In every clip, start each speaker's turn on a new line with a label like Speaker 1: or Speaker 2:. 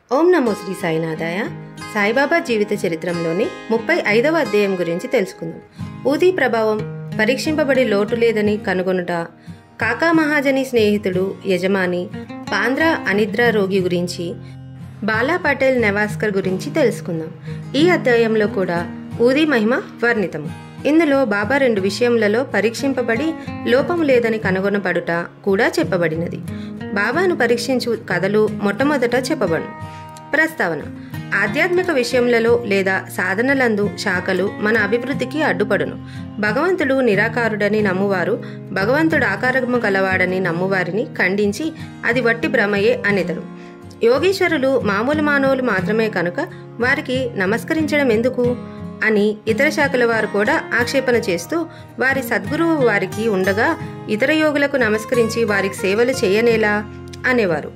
Speaker 1: ఓం నమో శ్రీ సాయినాథాయ సాయిబాబా జీవిత చరిత్రంలోని ముప్పై ఐదవ అధ్యాయం గురించి తెలుసుకుందాం ఊదీ ప్రభావం పరీక్షింపబడి లోటు లేదని కనుగొనుట కాకా మహాజని స్నేహితుడు యజమాని పాంద్రా అనిద్ర రోగి గురించి బాలా పటేల్ నెవాస్కర్ గురించి తెలుసుకుందాం ఈ అధ్యాయంలో కూడా ఊదీ మహిమ వర్ణితము ఇందులో బాబా రెండు విషయములలో పరీక్షింపబడి లోపము లేదని కనుగొనబడుట కూడా చెప్పబడినది బాబాను పరీక్షించు కథలు మొట్టమొదట చెప్పబడు ప్రస్తావన ఆధ్యాత్మిక విషయములలో లేదా సాధనలందు శాఖలు మన అభివృద్ధికి అడ్డుపడును భగవంతుడు నిరాకారుడని నమ్మువారు భగవంతుడు ఆకారము గలవాడని నమ్మువారిని ఖండించి అది వట్టి భ్రమయే అనేదరు యోగీశ్వరులు మామూలు మానవులు మాత్రమే కనుక వారికి నమస్కరించడం ఎందుకు అని ఇతర శాఖల వారు కూడా ఆక్షేపణ చేస్తూ వారి సద్గురువు వారికి ఉండగా ఇతర యోగులకు నమస్కరించి వారికి సేవలు చేయనేలా అనేవారు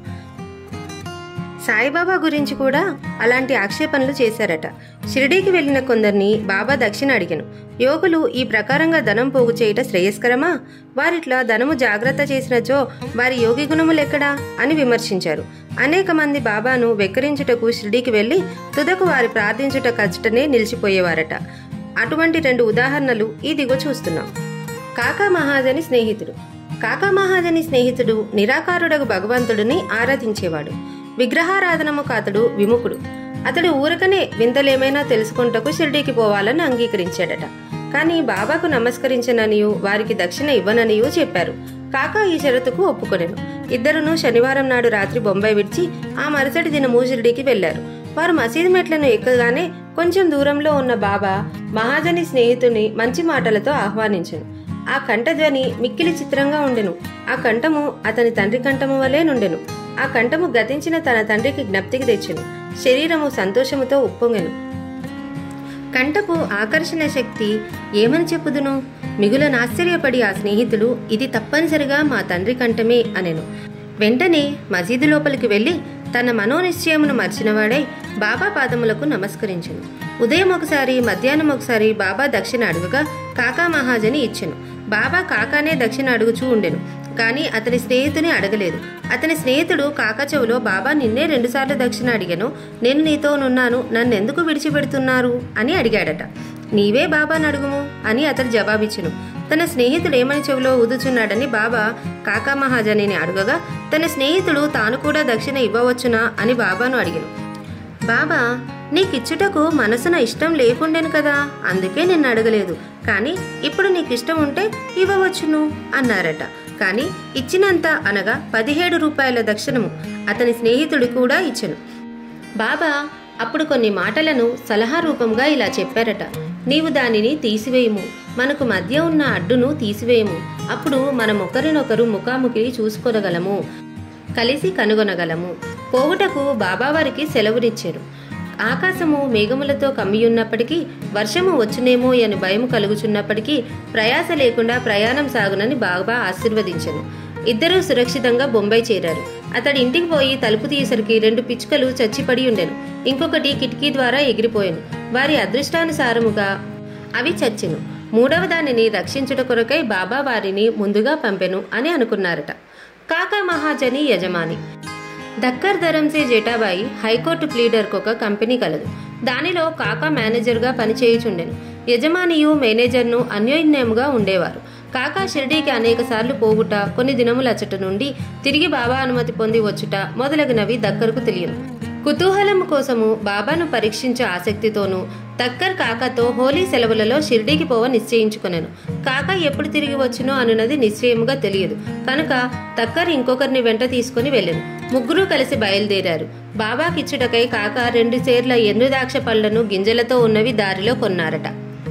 Speaker 1: సాయిబాబా గురించి కూడా అలాంటి ఆక్షేపణలు చేశారట షిరిడీకి వెళ్లిన కొందరిని బాబా దక్షిణ అడిగాను యోగులు ఈ ప్రకారంగా ధనం పోగు చేయుట శ్రేయస్కరమా వారిట్లా ధనము జాగ్రత్త చేసినచో వారి యోగి గుణములెక్కడా అని విమర్శించారు అనేక మంది బాబాను వెక్కిరించుటకు షిరిడీకి వెళ్లి తుదకు వారి ప్రార్థించుట కచ్చటనే నిలిచిపోయేవారట అటువంటి రెండు ఉదాహరణలు ఈ దిగు చూస్తున్నాం కాకా మహాజని స్నేహితుడు కాకా మహాజని స్నేహితుడు నిరాకారుడగు భగవంతుడిని ఆరాధించేవాడు విగ్రహారాధనము కాతడు విముఖుడు అతడు ఊరకనే వింతలేమైనా తెలుసుకుంటకు షిర్డీకి పోవాలని అంగీకరించాడట కానీ బాబాకు నమస్కరించననియు వారికి దక్షిణ ఇవ్వననియూ చెప్పారు కాకా ఈ షరతుకు ఒప్పుకొనెను ఇద్దరును శనివారం నాడు రాత్రి బొంబాయి విడిచి ఆ మరుసటి దినము షిర్డీకి వెళ్లారు వారు మసీదు మెట్లను ఎక్కగానే కొంచెం దూరంలో ఉన్న బాబా మహాజని స్నేహితుని మంచి మాటలతో ఆహ్వానించను ఆ కంఠధ్వని మిక్కిలి చిత్రంగా ఉండెను ఆ కంఠము అతని తండ్రి కంఠము వలె నుండెను ఆ కంఠము గతించిన తన తండ్రికి జ్ఞప్తికి తెచ్చెను శరీరము సంతోషముతో ఉప్పొంగెను కంఠపు ఆకర్షణ శక్తి ఏమని చెప్పుదును మిగులను ఆశ్చర్యపడి ఆ స్నేహితుడు ఇది తప్పనిసరిగా మా తండ్రి కంఠమే అనెను వెంటనే మసీదు లోపలికి వెళ్లి తన మనోనిశ్చయమును మర్చినవాడై బాబా పాదములకు నమస్కరించెను ఉదయం ఒకసారి మధ్యాహ్నం ఒకసారి బాబా దక్షిణ అడుగగా కాకా మహాజని ఇచ్చెను బాబా కాకానే దక్షిణ అడుగుచూ ఉండెను కానీ అతని స్నేహితుని అడగలేదు అతని స్నేహితుడు కాకచెవులో బాబా నిన్నే రెండుసార్లు దక్షిణ అడిగాను నేను నీతోనున్నాను నన్నెందుకు విడిచిపెడుతున్నారు అని అడిగాడట నీవే బాబాను అడుగుము అని అతడు జవాబిచ్చును తన స్నేహితుడు ఏమని చెవిలో ఊదుచున్నాడని బాబా కాకా మహాజనిని అడగగా తన స్నేహితుడు తాను కూడా దక్షిణ ఇవ్వవచ్చునా అని బాబాను అడిగాను బాబా నీకిచ్చుటకు మనసున ఇష్టం లేకుండెను కదా అందుకే నిన్ను అడగలేదు కానీ ఇప్పుడు నీకు ఇష్టం ఉంటే ఇవ్వవచ్చును అన్నారట కానీ ఇచ్చినంత అనగా పదిహేడు రూపాయల దక్షిణము అతని స్నేహితుడు కూడా ఇచ్చెను బాబా అప్పుడు కొన్ని మాటలను సలహా రూపంగా ఇలా చెప్పారట నీవు దానిని తీసివేయము మనకు మధ్య ఉన్న అడ్డును తీసివేయము అప్పుడు మనం ఒకరినొకరు ముఖాముఖి చూసుకోగలము కలిసి కనుగొనగలము పోవుటకు బాబావారికి సెలవునిచ్చారు ఆకాశము మేఘములతో కమ్మియున్నప్పటికీ వర్షము వచ్చునేమో అని భయం కలుగుచున్నప్పటికీ ప్రయాస లేకుండా ప్రయాణం సాగునని బాబా ఆశీర్వదించను ఇద్దరూ సురక్షితంగా బొంబాయి చేరారు అతడి ఇంటికి పోయి తలుపు తీసరికి రెండు పిచ్చుకలు చచ్చిపడి ఉండెను ఇంకొకటి కిటికీ ద్వారా ఎగిరిపోయాను వారి అదృష్టానుసారముగా అవి చచ్చెను మూడవ దానిని రక్షించుట కొరకై బాబా వారిని ముందుగా పంపెను అని అనుకున్నారట కాకా మహాజని యజమాని దక్కర్ ధరంసే జేటాబాయి హైకోర్టు ప్లీడర్కు ఒక కంపెనీ కలదు దానిలో కాకా మేనేజర్గా పనిచేయుచుండెను యజమానియు మేనేజర్ను అన్యోన్యముగా ఉండేవారు కాకా షిర్డీకి అనేక సార్లు పోగుట కొన్ని దినములచ్చట నుండి తిరిగి బాబా అనుమతి పొంది వచ్చుట మొదలగునవి దక్కర్కు తెలియను కుతూహలం కోసము బాబాను పరీక్షించే ఆసక్తితోనూ తక్కర్ కాకాతో హోలీ సెలవులలో షిర్డీకి పోవ నిశ్చయించుకున్నాను కాక ఎప్పుడు తిరిగి వచ్చునో అనున్నది నిశ్చయముగా తెలియదు కనుక తక్కర్ ఇంకొకరిని వెంట తీసుకుని వెళ్ళాను ముగ్గురు కలిసి బయలుదేరారు బాబాకిచ్చుటకై కాక రెండు సేర్ల ఎండు ద్రాక్ష పళ్లను గింజలతో ఉన్నవి దారిలో కొన్నారట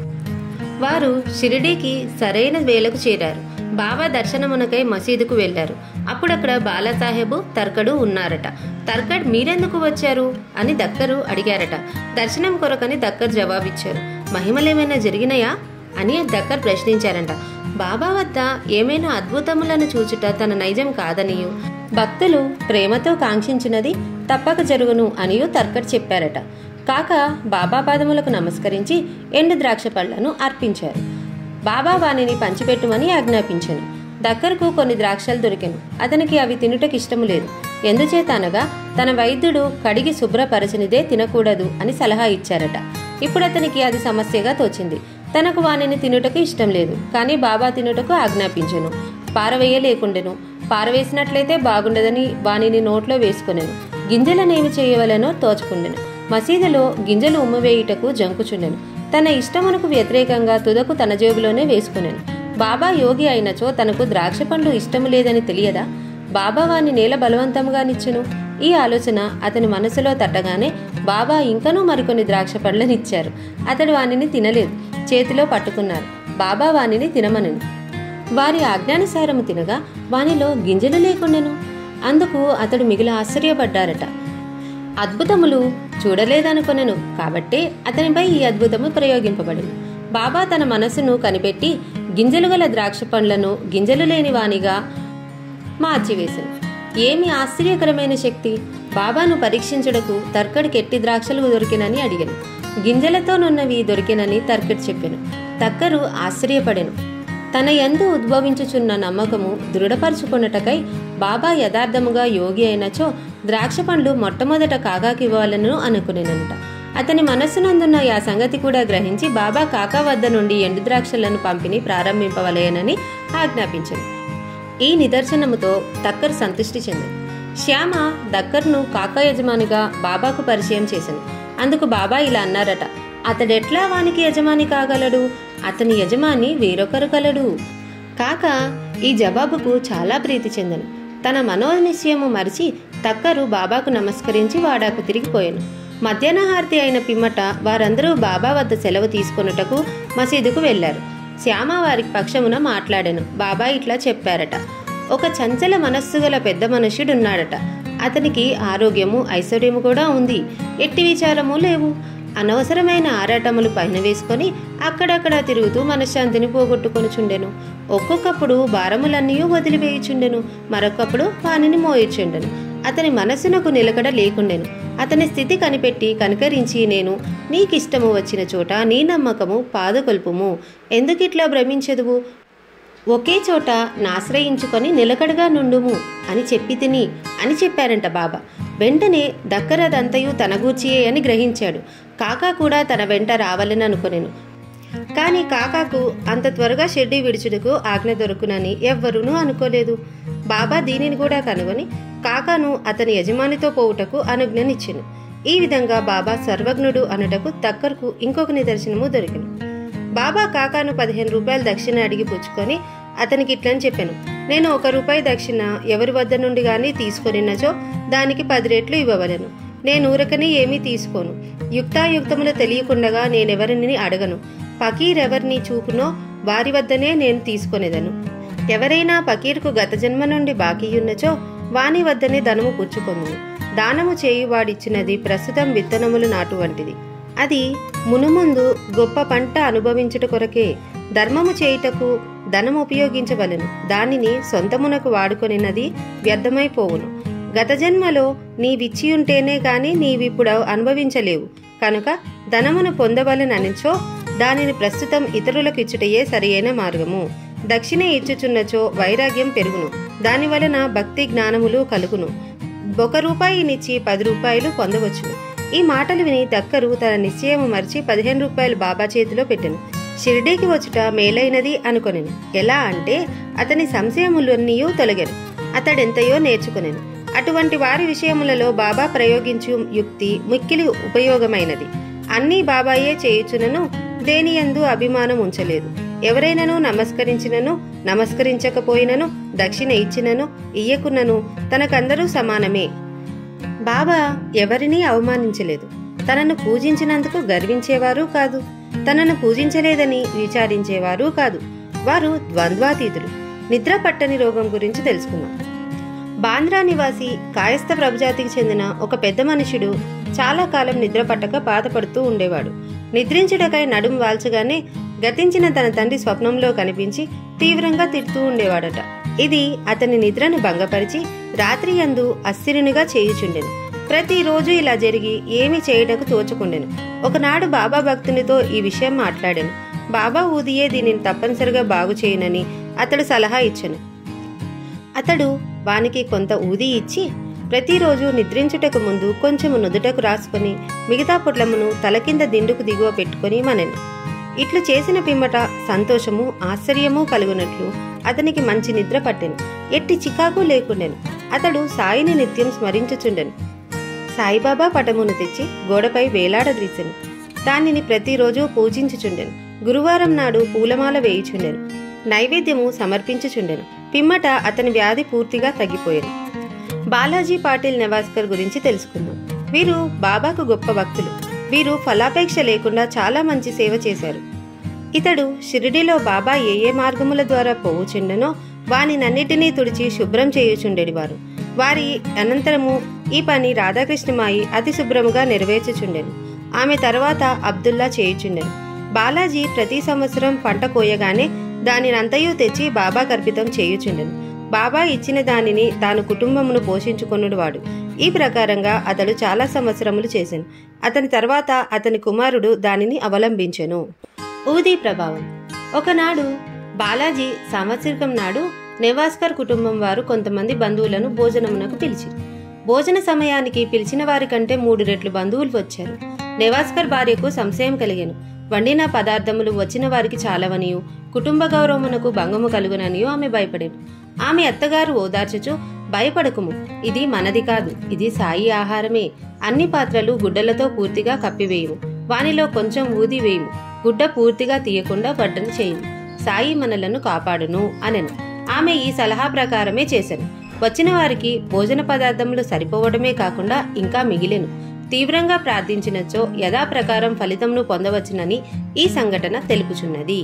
Speaker 1: వారు షిరిడీకి సరైన వేలకు చేరారు బాబా దర్శనమునకై మసీదుకు వెళ్లారు అప్పుడక్కడ బాలాసాహెబు తర్కడు ఉన్నారట తర్కడ్ మీరెందుకు వచ్చారు అని దక్కరు అడిగారట దర్శనం కొరకని దక్కర్ జవాబిచ్చారు మహిమలేమైనా జరిగినాయా అని దక్కర్ ప్రశ్నించారంట బాబా వద్ద ఏమైనా అద్భుతములను చూచుట తన నైజం కాదనియు భక్తులు ప్రేమతో కాంక్షించినది తప్పక జరుగును అనియు తర్కట్ చెప్పారట కాక బాబా పాదములకు నమస్కరించి ఎండు ద్రాక్ష పళ్లను అర్పించారు బాబా వానిని పంచిపెట్టుమని ఆజ్ఞాపించాను దక్కరకు కొన్ని ద్రాక్షలు దొరికెను అతనికి అవి తినుటకి ఇష్టము లేదు ఎందుచేత అనగా తన వైద్యుడు కడిగి శుభ్రపరచనిదే తినకూడదు అని సలహా ఇచ్చారట ఇప్పుడు అతనికి అది సమస్యగా తోచింది తనకు వానిని తినుటకు ఇష్టం లేదు కానీ బాబా తినుటకు ఆజ్ఞాపించెను పారవేయలేకుండెను పారవేసినట్లయితే బాగుండదని వానిని నోట్లో వేసుకొనెను గింజలనేమి చేయవలనో తోచుకుండెను మసీదులో గింజలు ఉమ్మవేయుటకు జంకుచుండెను తన ఇష్టమునకు వ్యతిరేకంగా తుదకు తన జేబులోనే వేసుకునేను బాబా యోగి అయినచో తనకు ద్రాక్ష పండ్లు ఇష్టము లేదని తెలియదా బాబా వాని నేల బలవంతంగా నిచ్చెను ఈ ఆలోచన అతని మనసులో తట్టగానే బాబా ఇంకనూ మరికొన్ని ద్రాక్ష పండ్లనిచ్చారు అతడు వానిని తినలేదు చేతిలో పట్టుకున్నారు బాబా వానిని తినమనను వారి ఆజ్ఞానుసారము తినగా వానిలో గింజలు లేకుండెను అందుకు అతడు మిగిలి ఆశ్చర్యపడ్డారట అద్భుతములు చూడలేదనుకొనెను కాబట్టే అతనిపై ఈ అద్భుతము ప్రయోగింపబడింది బాబా తన మనసును కనిపెట్టి గింజలు గల ద్రాక్ష పండ్లను గింజలు లేని వానిగా మార్చివేశాను ఏమి ఆశ్చర్యకరమైన శక్తి బాబాను పరీక్షించుటకు తర్కడికి ఎట్టి ద్రాక్షలు దొరికినని అడిగాను గింజలతోనున్నవి దొరికినని తర్కడి చెప్పాను తక్కరు ఆశ్చర్యపడెను తన యందు ఉద్భవించుచున్న నమ్మకము దృఢపరుచుకొనుటకై బాబా యథార్థముగా యోగి అయినచో ద్రాక్ష పండ్లు మొట్టమొదట కాకాకివ్వాలను అనుకునేనంట అతని మనస్సునందున్న ఆ సంగతి కూడా గ్రహించి బాబా కాకా వద్ద నుండి ఎండు ద్రాక్షలను పంపిణీ ప్రారంభింపవలయనని ఆజ్ఞాపించాను ఈ నిదర్శనముతో దక్కర్ సంతృష్టి చెందింది శ్యామ దక్కర్ను కాకా యజమానిగా బాబాకు పరిచయం చేశాను అందుకు బాబా ఇలా అన్నారట అతడెట్లా వానికి యజమాని కాగలడు అతని యజమాని వేరొకరు కలడు కాక ఈ జవాబుకు చాలా ప్రీతి చెందను తన మనోనిశ్చయము మరిచి తక్కరు బాబాకు నమస్కరించి వాడాకు తిరిగిపోయాను మధ్యాహ్నహారతి అయిన పిమ్మట వారందరూ బాబా వద్ద సెలవు తీసుకొనుటకు మసీదుకు వెళ్లారు శ్యామ వారికి పక్షమున మాట్లాడాను బాబా ఇట్లా చెప్పారట ఒక చంచల మనస్సు గల పెద్ద మనుష్యుడున్నాడట అతనికి ఆరోగ్యము ఐశ్వర్యము కూడా ఉంది ఎట్టి విచారము లేవు అనవసరమైన ఆరాటములు పైన వేసుకొని అక్కడక్కడ తిరుగుతూ మనశ్శాంతిని పోగొట్టుకొనుచుండెను ఒక్కొక్కప్పుడు భారములన్నీ వదిలివేయుచుండెను మరొకప్పుడు వానిని మోయిచుండెను అతని మనస్సునకు నిలకడ లేకుండెను అతని స్థితి కనిపెట్టి కనికరించి నేను నీకిష్టము వచ్చిన చోట నీ నమ్మకము పాదకొల్పుము ఎందుకిట్లా భ్రమించదువు ఒకే చోట నాశ్రయించుకొని నిలకడగా నుండుము అని చెప్పి తిని అని చెప్పారంట బాబా వెంటనే దక్కరదంతయు తన గూర్చియే అని గ్రహించాడు కాకా కూడా తన వెంట రావాలని అనుకొనెను కానీ కాకాకు అంత త్వరగా షెడ్డి విడుచుటకు ఆజ్ఞ దొరుకునని ఎవ్వరూనూ అనుకోలేదు బాబా దీనిని కూడా కనుగొని కాకాను అతని యజమానితో పోవుటకు అనుజ్ఞనిచ్చెను ఈ విధంగా బాబా సర్వజ్ఞుడు అనుటకు దక్కర్కు ఇంకొక నిదర్శనము దొరికిను బాబా కాకాను పదిహేను రూపాయలు దక్షిణ అడిగి పుచ్చుకొని అతనికి ఇట్లని చెప్పాను నేను ఒక రూపాయి దక్షిణ ఎవరి వద్ద నుండి గాని తీసుకొనినచో దానికి పది రెట్లు ఇవ్వవలెను నేను ఊరకని ఏమీ తీసుకోను యుక్తాయుక్తములు తెలియకుండగా నేనెవరిని అడగను పకీరెవరిని చూపునో వారి వద్దనే నేను తీసుకొనేదను ఎవరైనా పకీర్కు గత జన్మ నుండి బాకీయున్నచో వాని వద్దనే ధనము పుచ్చుకొను దానము చేయువాడిచ్చినది ప్రస్తుతం విత్తనములు నాటు వంటిది అది మునుముందు గొప్ప పంట అనుభవించుట కొరకే ధర్మము చేయుటకు ధనము ఉపయోగించవలెను దానిని సొంతమునకు వాడుకొనినది వ్యర్థమైపోవును గత జన్మలో నీవిచ్చియుంటేనే గాని నీవిప్పుడు అనుభవించలేవు కనుక ధనమును పొందవలననిచో దానిని ప్రస్తుతం ఇతరులకు ఇచ్చుటయే సరియైన మార్గము దక్షిణ ఇచ్చుచున్నచో వైరాగ్యం పెరుగును దాని వలన భక్తి జ్ఞానములు కలుగును ఒక రూపాయినిచ్చి పది రూపాయలు పొందవచ్చును ఈ మాటలు విని దక్కరు తన నిశ్చయము మరిచి పదిహేను రూపాయలు బాబా చేతిలో పెట్టెను షిరిడీకి వచ్చుట మేలైనది అనుకొనెను ఎలా అంటే అతని సంశయములన్నీ తొలగెను అతడెంతయో నేర్చుకునేను అటువంటి వారి విషయములలో బాబా ప్రయోగించు యుక్తి మిక్కిలి ఉపయోగమైనది అన్నీ బాబాయే చేయుచునను దేనియందు అభిమానం ఉంచలేదు ఎవరైనను నమస్కరించినను నమస్కరించకపోయినను దక్షిణ ఇచ్చినను ఇయ్యకున్నను తనకందరూ సమానమే బాబా ఎవరినీ అవమానించలేదు తనను పూజించినందుకు గర్వించేవారు కాదు తనను పూజించలేదని విచారించేవారు కాదు వారు ద్వంద్వాతీతులు నిద్ర పట్టని రోగం గురించి తెలుసుకుందాం బాంద్రా నివాసి కాయస్థ ప్రభుజాతికి చెందిన ఒక పెద్ద మనుషుడు చాలా కాలం నిద్ర పట్టక బాధపడుతూ ఉండేవాడు నిద్రించుటకై నడుం వాల్చగానే గతించిన తన తండ్రి స్వప్నంలో కనిపించి తీవ్రంగా తిడుతూ ఉండేవాడట ఇది అతని నిద్రను భంగపరిచి రాత్రి యందు అస్థిరునిగా చేయుచుండెను ప్రతిరోజు ఇలా జరిగి ఏమి చేయటకు తోచుకుండెను ఒకనాడు బాబా భక్తునితో ఈ విషయం మాట్లాడాను బాబా ఊదియే దీనిని తప్పనిసరిగా బాగు చేయునని అతడు సలహా ఇచ్చెను అతడు వానికి కొంత ఊది ఇచ్చి ప్రతిరోజు నిద్రించుటకు ముందు కొంచెము నుదుటకు రాసుకొని మిగతా పొట్లమును తల కింద దిండుకు దిగువ పెట్టుకొని మనెను ఇట్లు చేసిన పిమ్మట సంతోషము ఆశ్చర్యము కలుగునట్లు అతనికి మంచి నిద్ర పట్టెను ఎట్టి చికాకు లేకుండెను అతడు సాయిని నిత్యం స్మరించుచుండెను సాయిబాబా పటమును తెచ్చి గోడపై వేలాడదీసెను దానిని ప్రతిరోజు పూజించుచుండెను గురువారం నాడు పూలమాల వేయుచుండెను నైవేద్యము సమర్పించుచుండెను పిమ్మట అతని వ్యాధి పూర్తిగా తగ్గిపోయాను బాలాజీ పాటిల్ నెవాస్కర్ గురించి తెలుసుకుందాం వీరు బాబాకు గొప్ప భక్తులు వీరు ఫలాపేక్ష లేకుండా చాలా మంచి సేవ చేశారు ఇతడు షిరిడిలో బాబా ఏ ఏ మార్గముల ద్వారా పోవుచుండెనో వానినన్నిటినీ తుడిచి శుభ్రం చేయుచుండెడివారు వారి అనంతరము ఈ పని రాధాకృష్ణమాయి అతి శుభ్రముగా నెరవేర్చుచుండెను ఆమె తర్వాత అబ్దుల్లా చేయుచుండెను బాలాజీ ప్రతి సంవత్సరం పంట కోయగానే దానినంతయు తెచ్చి బాబా కర్పితం చేయుచుండెను బాబా ఇచ్చిన దానిని తాను కుటుంబమును పోషించుకొనుడువాడు ఈ ప్రకారంగా అతడు చాలా సంవత్సరములు చేశాను అతని తర్వాత అతని కుమారుడు దానిని అవలంబించెను ఊదీ ప్రభావం ఒకనాడు బాలాజీ సంవత్సరికం నాడు నెవాస్కర్ కుటుంబం వారు కొంతమంది బంధువులను భోజనమునకు పిలిచి భోజన సమయానికి పిలిచిన వారి కంటే మూడు రెట్లు బంధువులు వచ్చారు నెవాస్కర్ భార్యకు సంశయం కలిగెను వండిన పదార్థములు వచ్చిన వారికి చాలవనియు కుటుంబ గౌరవమునకు భంగము కలుగుననియు ఆమె భయపడేను ఆమె అత్తగారు ఓదార్చుచు భయపడకుము ఇది మనది కాదు ఇది సాయి ఆహారమే అన్ని పాత్రలు గుడ్డలతో పూర్తిగా కప్పివేయుము వానిలో కొంచెం ఊది వేయుము గుడ్డ పూర్తిగా తీయకుండా వడ్డన చేయుము సాయి మనలను కాపాడును అనెను ఆమె ఈ సలహా ప్రకారమే చేశాను వచ్చిన వారికి భోజన పదార్థములు సరిపోవడమే కాకుండా ఇంకా మిగిలెను తీవ్రంగా ప్రార్థించినచో యథాప్రకారం ఫలితంను పొందవచ్చునని ఈ సంఘటన తెలుపుచున్నది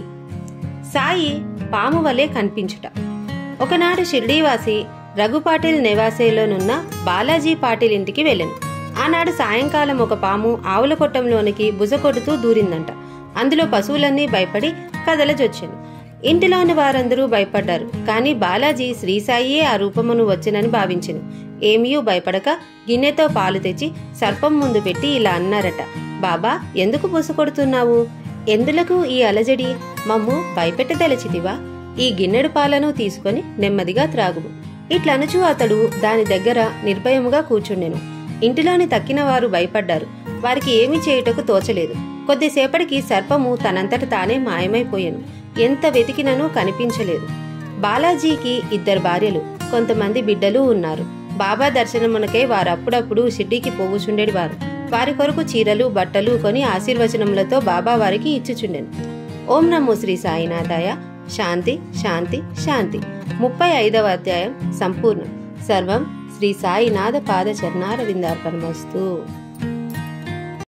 Speaker 1: సాయి పాము వలె కనిపించుట ఒకనాడు షిర్డీవాసి రఘు పాటిల్ నివాసేలోనున్న బాలాజీ పాటిల్ ఇంటికి వెళ్ళెను ఆనాడు సాయంకాలం ఒక పాము ఆవుల కొట్టంలోనికి బుజకొడుతూ దూరిందంట అందులో పశువులన్నీ భయపడి కదలజొచ్చాను ఇంటిలోని వారందరూ భయపడ్డారు కానీ బాలాజీ శ్రీసాయియే ఆ రూపమును వచ్చెనని భావించెను ఏమీయూ భయపడక గిన్నెతో పాలు తెచ్చి సర్పం ముందు పెట్టి ఇలా అన్నారట బాబా ఎందుకు బుసకొడుతున్నావు ఎందులకు ఈ అలజడి మమ్ము భయపెట్టదలచితివా ఈ గిన్నెడు పాలను తీసుకొని నెమ్మదిగా త్రాగుము ఇట్లనుచు అతడు దాని దగ్గర నిర్భయముగా కూర్చుండెను ఇంటిలోని తక్కిన వారు భయపడ్డారు వారికి ఏమీ చేయుటకు తోచలేదు కొద్దిసేపటికి సర్పము తనంతట తానే మాయమైపోయాను ఎంత వెతికినను కనిపించలేదు బాలాజీకి ఇద్దరు భార్యలు కొంతమంది బిడ్డలు ఉన్నారు బాబా దర్శనమునకై వారు అప్పుడప్పుడు షిడ్డీకి పోవుచుండేవారు వారి కొరకు చీరలు బట్టలు కొని ఆశీర్వచనములతో బాబా వారికి ఇచ్చుచుండెను ఓం నమో శ్రీ సాయినాథాయ శాంతి శాంతి శాంతి ముప్పై ఐదవ అధ్యాయం సంపూర్ణం సర్వం శ్రీ సాయినాథ పాద చరణారవిందార్పణమస్తు